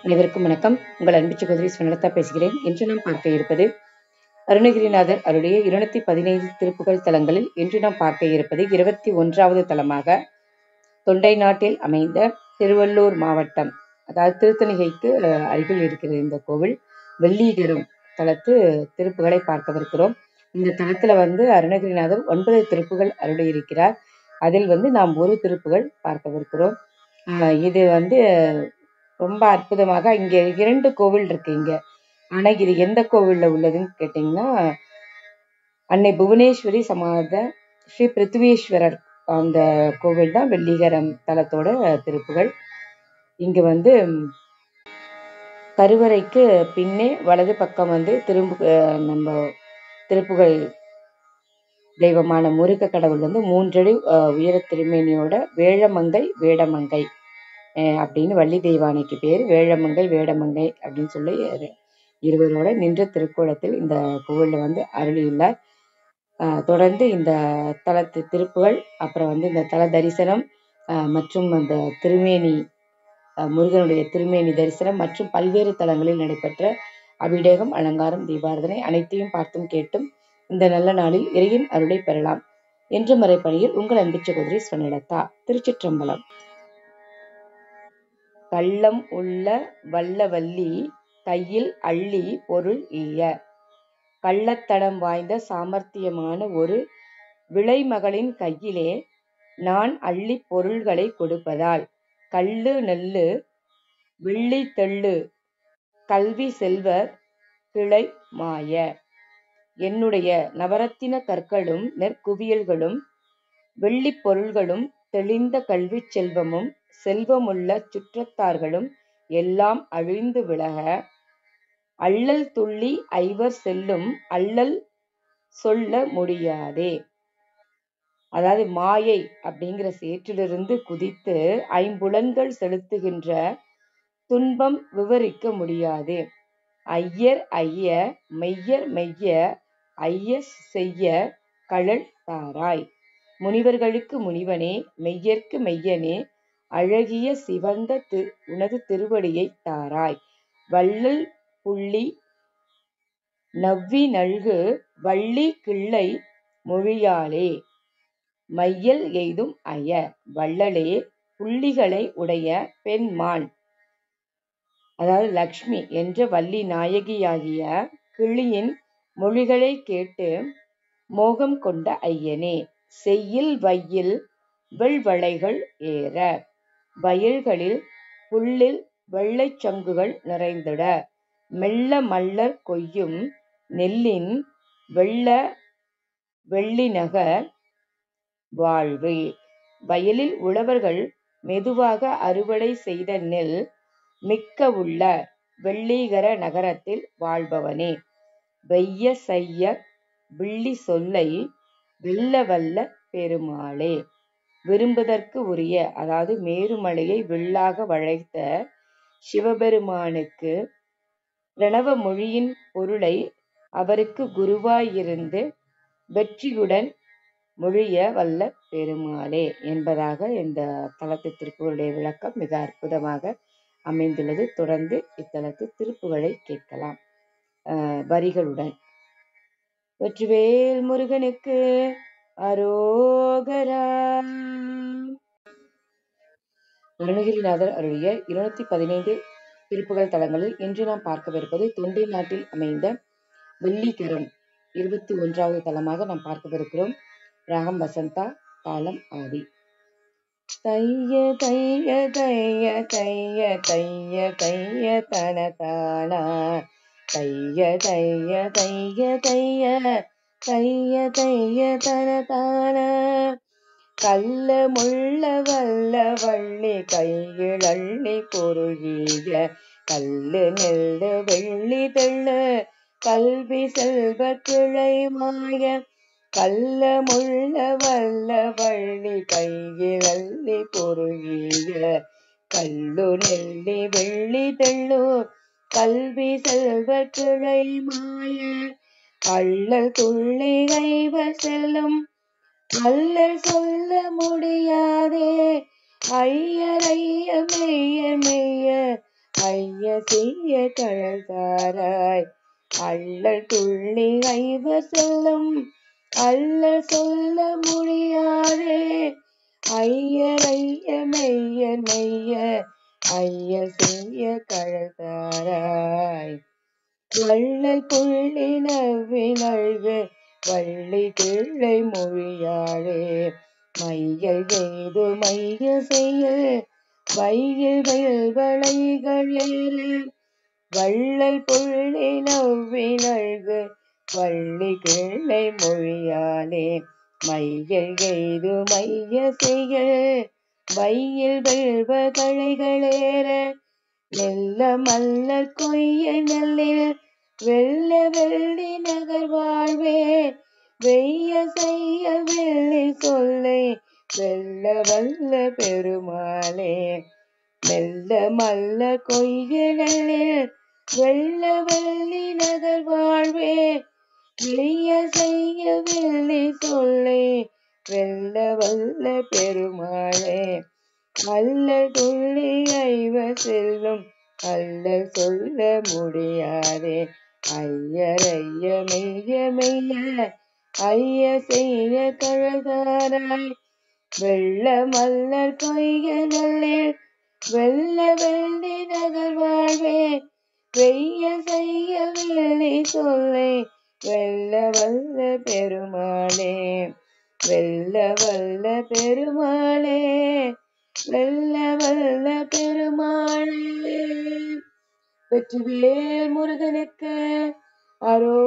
அனைவருக்கும் வணக்கம் உங்கள் அன்பு சகோதரி சுனலதா பேசுகிறேன் இன்று நாம் பார்க்க இருப்பது அருணகிரிநாதர் அருடைய இருநூத்தி பதினைந்து திருப்புகழ் தலங்களில் இன்று நாம் பார்க்க இருப்பது இருபத்தி ஒன்றாவது தலமாக தொண்டை நாட்டில் அமைந்த திருவள்ளூர் மாவட்டம் அதாவது திருத்தணிகைக்கு அஹ், அருகில் இருக்கிற இந்த கோவில் வெள்ளீகரம் தலத்து திருப்புகளை பார்க்கவிருக்கிறோம் இந்த தலத்துல வந்து அருணகிரிநாதர் ஒன்பது திருப்புகள் அருளியிருக்கிறார் அதில் வந்து நாம் ஒரு திருப்புகள் பார்க்கவிருக்கிறோம் ஆஹ் இது வந்து ரொம்ப அற்புதமாக இங்க இரண்டு கோவில் இருக்கு இங்க ஆனா இது எந்த கோவில்ல உள்ளதுன்னு கேட்டீங்கன்னா அன்னை புவனேஸ்வரி சமாத ஸ்ரீ பிருத்வீஸ்வரர் அந்த கோவில் தான் வெள்ளிகரம் தலத்தோட திருப்புகள் இங்க வந்து ம், கருவறைக்கு பின்னே வலது பக்கம் வந்து திரும்பு அஹ் நம்ம திருப்புகழ் தெய்வமான முருக கடவுள் வந்து மூன்றடி அஹ், உயர திருமேனியோட வேழமங்கை வேடமங்கை அஹ் அப்படின்னு வள்ளி தெய்வானைக்கு பேர் வேழமங்கை வேடமங்கை அப்படின்னு சொல்லி இரு- இருவரோட நின்ற திருக்கோலத்தில் இந்த கோவில்ல வந்து அருளியுள்ளார் அஹ் தொடர்ந்து இந்த தலத்து திருப்புகள் அப்புறம் வந்து இந்த தல தரிசனம் அஹ் மற்றும் அந்த திருமேனி அஹ் முருகனுடைய திருமேனி தரிசனம் மற்றும் பல்வேறு தலங்களில் நடைபெற்ற அபிஷேகம் அலங்காரம் தீபாரதனை அனைத்தையும் பார்த்தும் கேட்டும் இந்த நல்ல நாளில் இறையின் அருளை பெறலாம் என்ற மறைப்பணியில் உங்கள் அன்பு சகோதரி ஸ்வர்ணலதா திருச்சிற்றம்பலம் கள்ளம் உள்ள வல்லவல்லி கையில் அள்ளி பொருள் ஈய கள்ளத்தடம் வாய்ந்த சாமர்த்தியமான ஒரு விளைமகளின் கையிலே நான் அள்ளி பொருள்களை கொடுப்பதால் கள்ளு நெல்லு வெள்ளி தெள்ளு கல்வி செல்வர் கிளை மாய என்னுடைய நவரத்தின கற்களும் நெற்குவியல்களும் வெள்ளிப் பொருள்களும் தெளிந்த கல்விச் செல்வமும் செல்வமுள்ள சுற்றத்தார்களும் எல்லாம் அழிந்து விலக அள்ளல் துள்ளி ஐவர் செல்லும் அல்லல் சொல்ல முடியாதே அதாவது மாயை அப்படிங்கிற சேற்றிலிருந்து குதித்து ஐம்புலன்கள் செலுத்துகின்ற துன்பம் விவரிக்க முடியாது ஐயர் ஐய மெய்யர் மெய்ய ஐய செய்ய கழல் தாராய் முனிவர்களுக்கு முனிவனே மெய்யர்க்கு மெய்யனே அழகிய சிவந்த தி உனது திருவடியைத் தாராய் வள்ளல் புள்ளி நவ்வி நல்கு வள்ளி கிள்ளை மொழியாளே மையல் எய்தும் அய வள்ளலே புள்ளிகளை உடைய பெண்மான் அதாவது லக்ஷ்மி என்ற வள்ளி நாயகியாகிய கிளியின் மொழிகளை கேட்டு மோகம் கொண்ட ஐயனே செய்யில் வையில் வெள்வளைகள் ஏற வயல்களில் புல்லில் வெள்ளைச் சங்குகள் நிறைந்திட மெல்ல மல்லர் கொய்யும் நெல்லின் வெள்ள வெள்ளிநகர் வாழ்வு வயலில் உழவர்கள் மெதுவாக அறுவடை செய்த நெல் மிக்க உள்ள வெள்ளீகர நகரத்தில் வாழ்பவனே வெய்ய செய்ய விள்ளி சொல்லை வெல்ல வல்ல பெருமாளே விரும்புதற்கு உரிய அதாவது மேருமலையை வில்லாக வளைத்த சிவபெருமானுக்கு பிரணவ மொழியின் பொருளை அவருக்கு குருவாயிருந்து வெற்றியுடன் மொழிய வல்ல பெருமாளே என்பதாக இந்த தலத்து திருப்புகளுடைய விளக்கம் மிக அற்புதமாக அமைந்துள்ளது தொடர்ந்து இத்தலத்து திருப்புகளை கேட்கலாம் அஹ் வரிகளுடன் வெற்றிவேல் முருகனுக்கு அரோகரா அருணகிரிநாதர் அருளிய இருநூத்தி பதினைந்து திருப்புகழ் தலங்களில் இன்று நாம் பார்க்கவிருப்பது தொண்டை நாட்டில் அமைந்த வெள்ளிக்கரம் இருபத்தி ஒன்றாவது தலமாக நாம் பார்க்கவிருக்கிறோம் ராகம் வசந்தா தாளம் ஆதி தைய தைய தைய தைய தைய தைய தன தானா தைய தைய தைய தைய தைய தைய தன தான கள்ள முள்ள வல்ல வள்ளி கையில் அள்ளி பொருகிய கல்லு நெல்லு வெள்ளி தெள்ளு கல்வி செல்வ கிளை மாய கள்ள முள்ள வல்ல வள்ளி கையில் அள்ளி பொருகிய கல்லு நெல்லி வெள்ளி தெள்ளு கல்வி செல்வ கிளை மாய அள்ளல் துள்ளி கைவ செல்லும் அல்லல் சொல்ல முடியாதே ஐயர் ஐய மெய்ய மெய்ய ஐய செய்ய கழல் தாராய் அள்ளல் துள்ளி ஐவர் செல்லும் அல்லல் சொல்ல முடியாதே ஐயர் ஐய மெய்யர் மெய்யர் ஐயர் செய்ய கழல் தாராய் வள்ளல் புள்ளி நவ்வி நல்கு வள்ளி கிள்ளை மொழியாளே மையல் எய்து மைய செய்ய வையில் வயல்வளைகள் ஏறு வள்ளல் புள்ளி நவ்வி நல்கு வள்ளி கிள்ளை மொழியாலே மையல் எய்து மைய செய்ய வையில் வெல்வ கழைகளேற நெல்ல மல்லர் கொய்ய நெல்லில் வெள்ள வெள்ளி நகர் வாழ்வே வெய்ய செய்ய வெள்ளி சொல்லை வெல்ல வல்ல பெருமாளே மெல்ல மல்ல கொய்ய நெல்லில் வெள்ள வெள்ளி நகர் வாழ்வே வெய்ய செய்ய வெள்ளி சொல்லை வெல்ல வல்ல பெருமாளே அல்லல் துள்ளி ஐவ செல்லும் அல்லல் சொல்ல முடியாதே ஐயர் ஐய மெய்ய மெய்ய ஐய செய்ய கழகாராய் வெள்ள மல்லர் கொய்ய நல்லில் வெள்ள வெள்ளி நகர் வாழ்வே வெய்ய செய்ய வெள்ளி சொல்லை வெல்ல வல்ல பெருமாளே வெல்ல வல்ல பெருமாளே வெல்ல வல்ல பெருமாளே வெற்றிவேல் முருகனுக்கு அரோ